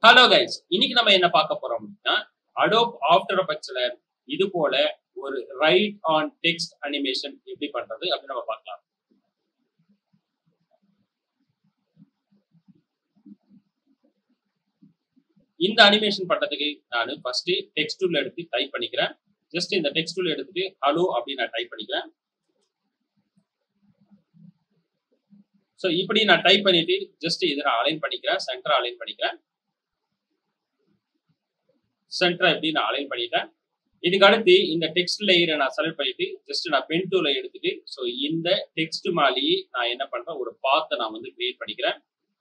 hello guys இன்னைக்கு நம்ம என்ன பார்க்க போறோம் அப்படின்னா அடோப் ஆஃப்டர் எஃபெக்ட்ஸ்ல இது போல ஒரு ரைட் ஆன் டெக்ஸ்ட் அனிமேஷன் எப்படி பண்றது அப்படின்னு நம்ம பார்க்கலாம் இந்த அனிமேஷன் பண்றதுக்கு நான் ஃபர்ஸ்ட் டெக்ஸ்ட் டூல் எடுத்து டைப் பண்ணிக்கிறேன் ஜஸ்ட் இந்த டெக்ஸ்ட் டூல் எடுத்துட்டு ஹலோ அப்படின்னு நான் டைப் பண்ணிக்கிறேன் ஸோ இப்படி நான் டைப் பண்ணிட்டு ஜஸ்ட் இதை நான் அலைன் பண்ணிக்கிறேன் சென்டர் அலைன் பண்ணிக்கிறேன் சென்டரை எப்படி நான் அலைன் பண்ணிட்டேன் இதுக்கு அடுத்து இந்த டெக்ஸ்ட் லேயரை நான் செலக்ட் பண்ணிட்டு ஜஸ்ட் நான் பென் டூல எடுத்துட்டு ஸோ இந்த டெக்ஸ்ட் மேலேயே நான் என்ன பண்றேன் ஒரு பாத்தை நான் வந்து கிரியேட் பண்ணிக்கிறேன்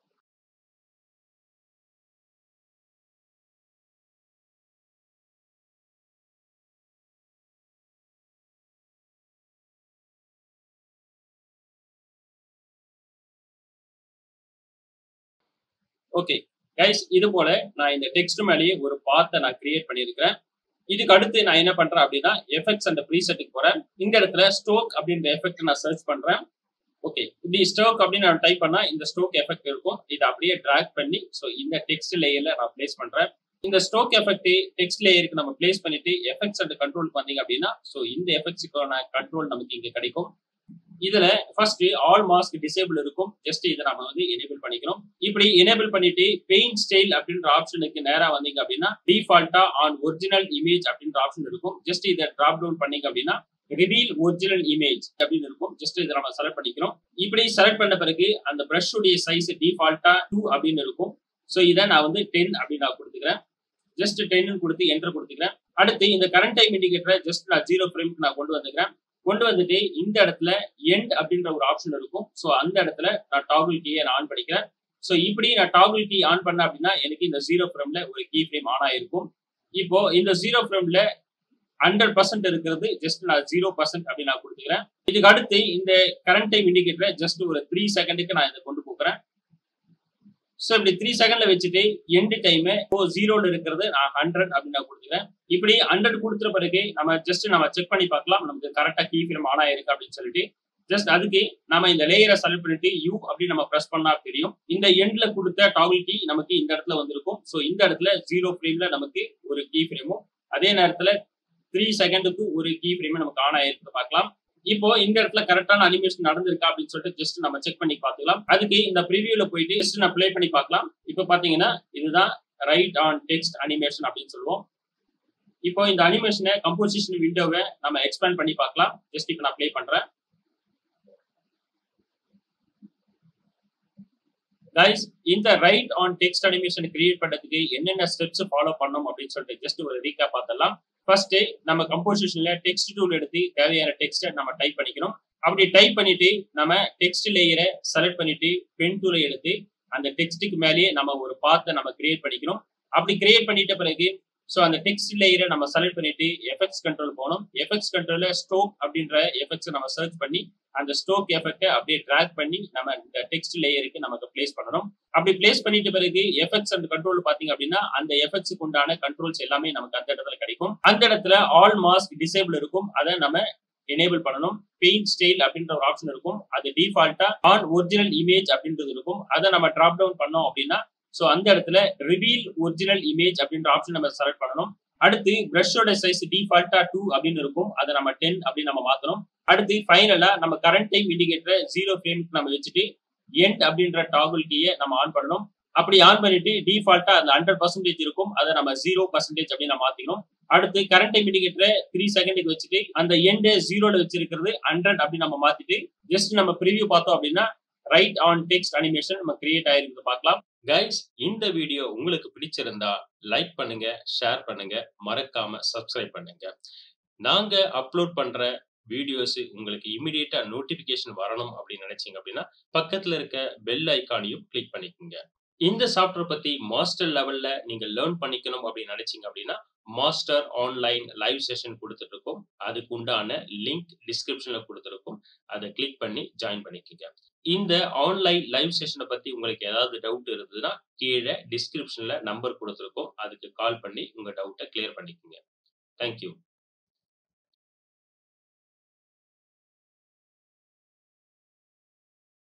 ஓகே கைஸ் இது போல நான் இந்த டெக்ஸ்ட் மேலேயே ஒரு பாத்தை நான் கிரியேட் பண்ணியிருக்கிறேன் இதுக்கு அடுத்து நான் என்ன பண்றேன் அப்படின்னா எஃபெக்ட்ஸ் அந்த ப்ரீசெட்டுக்கு போறேன் இந்த இடத்துல ஸ்டோக் அப்படின்ற எஃபெக்ட் நான் சர்ச் பண்றேன் ஓகே இப்படி ஸ்டோக் அப்படின்னு நான் டைப் பண்ணா இந்த ஸ்டோக் எஃபெக்ட் இருக்கும் இதை அப்படியே ட்ராக் பண்ணி ஸோ இந்த டெக்ஸ்ட் லேயர்ல நான் பிளேஸ் பண்றேன் இந்த ஸ்டோக் எஃபெக்ட் டெக்ஸ்ட் லேயருக்கு நம்ம பிளேஸ் பண்ணிட்டு எஃபெக்ட்ஸ் அண்ட் கண்ட்ரோல் வந்தீங்க அப்படின்னா ஸோ இந்த எஃபெக்ட்ஸுக்கான கண்ட்ரோல் நமக்கு இங்க கிடைக்கும் இதுல ஃபர்ஸ்ட் ஆல் மாஸ்க் டிசேபிள் இருக்கும் ஜஸ்ட் இதை நம்ம வந்து எனேபிள் பண்ணிக்கணும் இப்படி எனேபிள் பண்ணிட்டு பெயிண்ட் ஸ்டைல் அப்படின்ற ஆப்ஷனுக்கு நேரா வந்தீங்க அப்படின்னா டிஃபால்ட்டா ஆன் ஒரிஜினல் இமேஜ் அப்படின்ற ஆப்ஷன் இருக்கும் ஜஸ்ட் இதை டிராப் டவுன் பண்ணீங்க அப்படின்னா ரிவீல் ஒரிஜினல் இமேஜ் அப்படின்னு இருக்கும் ஜஸ்ட் இதை நம்ம செலக்ட் பண்ணிக்கிறோம் இப்படி செலக்ட் பண்ண பிறகு அந்த பிரஷ் உடைய சைஸ் டிஃபால்ட்டா டூ அப்படின்னு இருக்கும் ஸோ இதை நான் வந்து டென் அப்படின்னு நான் கொடுத்துக்கிறேன் ஜஸ்ட் டென்னு கொடுத்து என்டர் கொடுத்துக்கிறேன் அடுத்து இந்த கரண்ட் டைம் இண்டிகேட்டரை ஜஸ்ட் நான் ஜீரோ ஃப்ரேம்க்கு நான் கொண்டு வந்துக்கிறேன் கொண்டு வந்துட்டு இந்த இடத்துல எண்ட் அப்படின்ற ஒரு ஆப்ஷன் இருக்கும் ஸோ அந்த இடத்துல நான் டாகுல் கீயை நான் ஆன் பண்ணிக்கிறேன் ஸோ இப்படி நான் டாகுல் கீ ஆன் பண்ண அப்படின்னா எனக்கு இந்த ஜீரோ ஃப்ரேம்ல ஒரு கீ ஃப்ரேம் ஆன் ஆயிருக்கும் இப்போ இந்த ஜீரோ ஃப்ரேம்ல ஹண்ட்ரட் பர்சன்ட் இருக்கிறது ஜஸ்ட் நான் ஜீரோ பர்சன்ட் அப்படின்னு நான் கொடுத்துக்கிறேன் இதுக்கு அடுத்து இந்த கரண்ட் டைம் இண்டிகேட்டரை ஜஸ்ட் ஒரு த்ரீ செகண்டுக்கு நான் இதை கொண்டு போக்குறேன் ஸோ இப்படி த்ரீ செகண்ட்ல வச்சுட்டு எண்டு டைம் இப்போ ஜீரோல இருக்கிறது நான் ஹண்ட்ரட் அப்படின்னு நான் கொடுத்துக்கிறேன் இப்படி ஹண்ட்ரட் கொடுத்துற பிறகு நம்ம ஜஸ்ட் நம்ம செக் பண்ணி பார்க்கலாம் நமக்கு கரெக்டா கீ ஃபிலிம் ஆன் ஆயிருக்கு அப்படின்னு சொல்லிட்டு ஜஸ்ட் அதுக்கு நம்ம இந்த லேயரை செலக்ட் பண்ணிட்டு யூ அப்படின்னு நம்ம ப்ரெஸ் பண்ணா தெரியும் இந்த எண்ட்ல கொடுத்த டாகுல் கீ நமக்கு இந்த இடத்துல வந்திருக்கும் ஸோ இந்த இடத்துல ஜீரோ ஃப்ரேம்ல நமக்கு ஒரு கீ ஃப்ரேமும் அதே நேரத்துல த்ரீ செகண்டுக்கு ஒரு கீ ஃப்ரேம் நமக்கு ஆன் ஆயிருக்கு பார்க்கலாம் இப்போ இந்த இடத்துல கரெக்டான அனிமேஷன் நடந்திருக்கா அப்படின்னு சொல்லிட்டு ஜஸ்ட் நம்ம செக் பண்ணி பார்த்துக்கலாம் அதுக்கு இந்த ப்ரிவியூல போயிட்டு ஜஸ்ட் நான் ப்ளே பண்ணி பார்க்கலாம் இப்போ பாத்தீங்கன்னா இதுதான் ரைட் ஆன் டெக்ஸ்ட் அனிமேஷன் அப்படின்னு சொல்லுவோம் இப்போ இந்த அனிமேஷனை கம்போசிஷன் விண்டோவை நம்ம எக்ஸ்பேண்ட் பண்ணி பார்க்கலாம் ஜஸ்ட் இப்போ நான் ப்ளே பண்றேன் கைஸ் இந்த write on text animation create பண்றதுக்கு என்னென்ன ஸ்டெப்ஸ் ஃபாலோ பண்ணோம் அப்படின்னு சொல்லிட்டு ஜஸ்ட் ஒரு ரீகா பார்த்தலாம் ஃபர்ஸ்ட் நம்ம கம்போசிஷன்ல டெக்ஸ்ட் டூல் எடுத்து தேவையான டெக்ஸ்ட்டை நம்ம டைப் பண்ணிக்கணும் அப்படி டைப் பண்ணிட்டு நம்ம டெக்ஸ்ட் லேயரை செலக்ட் பண்ணிட்டு பென் டூலை எடுத்து அந்த டெக்ஸ்ட்டுக்கு மேலேயே நம்ம ஒரு பாத்தை நம்ம கிரியேட் பண்ணிக்கணும் அப்படி கிரியேட் பண்ணிட்ட பிறகு ஸோ அந்த டெக்ஸ்ட் லேயரை நம்ம செலக்ட் பண்ணிட்டு எஃபெக்ட்ஸ் கண்ட்ரோல் போகணும் எஃபெக்ட்ஸ் கண்ட்ரோல்ல ஸ்டோக் அப்படின்ற எஃபெக்ட்ஸ் நம்ம சர்ச் பண்ணி அந்த ஸ்டோக் எஃபெக்டை அப்படியே ட்ராக் பண்ணி நம்ம இந்த டெக்ஸ்ட் லேயருக்கு நமக்கு பிளேஸ் பண்ணணும் அப்படி பிளேஸ் பண்ணிட்ட பிறகு எஃபெக்ட்ஸ் அண்ட் கண்ட்ரோல் பாத்தீங்க அப்படின்னா அந்த எஃபெக்ட்ஸுக்கு உண்டான கண்ட்ரோல்ஸ் எல்லாமே நமக்கு அந்த இடத்துல கிடைக்கும் அந்த இடத்துல ஆல் மாஸ்க் டிசேபிள் இருக்கும் அதை நம்ம எனேபிள் பண்ணணும் பெயிண்ட் ஸ்டைல் அப்படின்ற ஒரு ஆப்ஷன் இருக்கும் அது டிஃபால்ட்டா ஆன் ஒரிஜினல் இமேஜ் அப்படின்றது இருக்கும் அதை நம்ம டிராப் டவுன் பண்ணோம் அப்படின்னா ஸோ அந்த இடத்துல ரிவீல் ஒரிஜினல் இமேஜ் அப்படின்ற ஆப்ஷன் நம்ம செலக்ட் பண்ணணும் அடுத்து பிரஷோட சைஸ் டிஃபால்ட்டா டூ அப்படின்னு இருக்கும் அதை நம்ம டென் அப்படின்னு நம்ம மாத்தணும் அடுத்து ஃபைனலா நம்ம கரண்ட் டைம் இண்டிகேட்டரை ஜீரோ ஃப்ரேமுக்கு நம்ம வச்சுட்டு எண்ட் அப்படின்ற டாகுல் கீயை நம்ம ஆன் பண்ணணும் அப்படி ஆன் பண்ணிட்டு டிஃபால்ட்டா அந்த ஹண்ட்ரட் பர்சன்டேஜ் இருக்கும் அதை நம்ம ஜீரோ பர்சன்டேஜ் அப்படின்னு நம்ம மாத்திக்கணும் அடுத்து கரண்ட் டைம் இண்டிகேட்டரை த்ரீ செகண்டுக்கு வச்சுட்டு அந்த எண்டு ஜீரோல வச்சிருக்கிறது ஹண்ட்ரட் அப்படின்னு நம்ம மாத்திட்டு ஜஸ்ட் நம்ம ப்ரிவியூ பார்த்தோம் அப்படின்னா ரைட் ஆன் டெக்ஸ்ட் அனிமேஷன் நம்ம கிரியேட் ஆயிருக்கிறது பார்க்கலாம் கைஸ் இந்த வீடியோ உங்களுக்கு பிடிச்சிருந்தா லைக் பண்ணுங்க ஷேர் பண்ணுங்க மறக்காம சப்ஸ்கிரைப் பண்ணுங்க நாங்க அப்லோட் பண்ற வீடியோஸ் உங்களுக்கு இமிடியேட்டா நோட்டிபிகேஷன் வரணும் அப்படின்னு நினைச்சீங்க அப்படின்னா பக்கத்துல இருக்க பெல் ஐக்கானையும் கிளிக் பண்ணிக்கோங்க இந்த சாஃப்ட்வேர் பத்தி மாஸ்டர் லெவல்ல நீங்க லேர்ன் பண்ணிக்கணும் அப்படின்னு நினைச்சீங்க அப்படின்னா மாஸ்டர் ஆன்லைன் லைவ் செஷன் கொடுத்துட்டு இருக்கோம் அதுக்கு உண்டான லிங்க் டிஸ்கிரிப்ஷன்ல கொடுத்துருக்கோம் அதை கிளிக் பண்ணி ஜாயின் பண்ணிக்கோங்க இந்த ஆன்லைன் லைவ் செஷனை பத்தி உங்களுக்கு ஏதாவது டவுட் இருந்ததுன்னா கீழே டிஸ்கிரிப்ஷன்ல நம்பர் கொடுத்துருக்கோம் அதுக்கு கால் பண்ணி உங்க டவுட்டை கிளியர் பண்ணிக்கோங்க தேங்க்யூ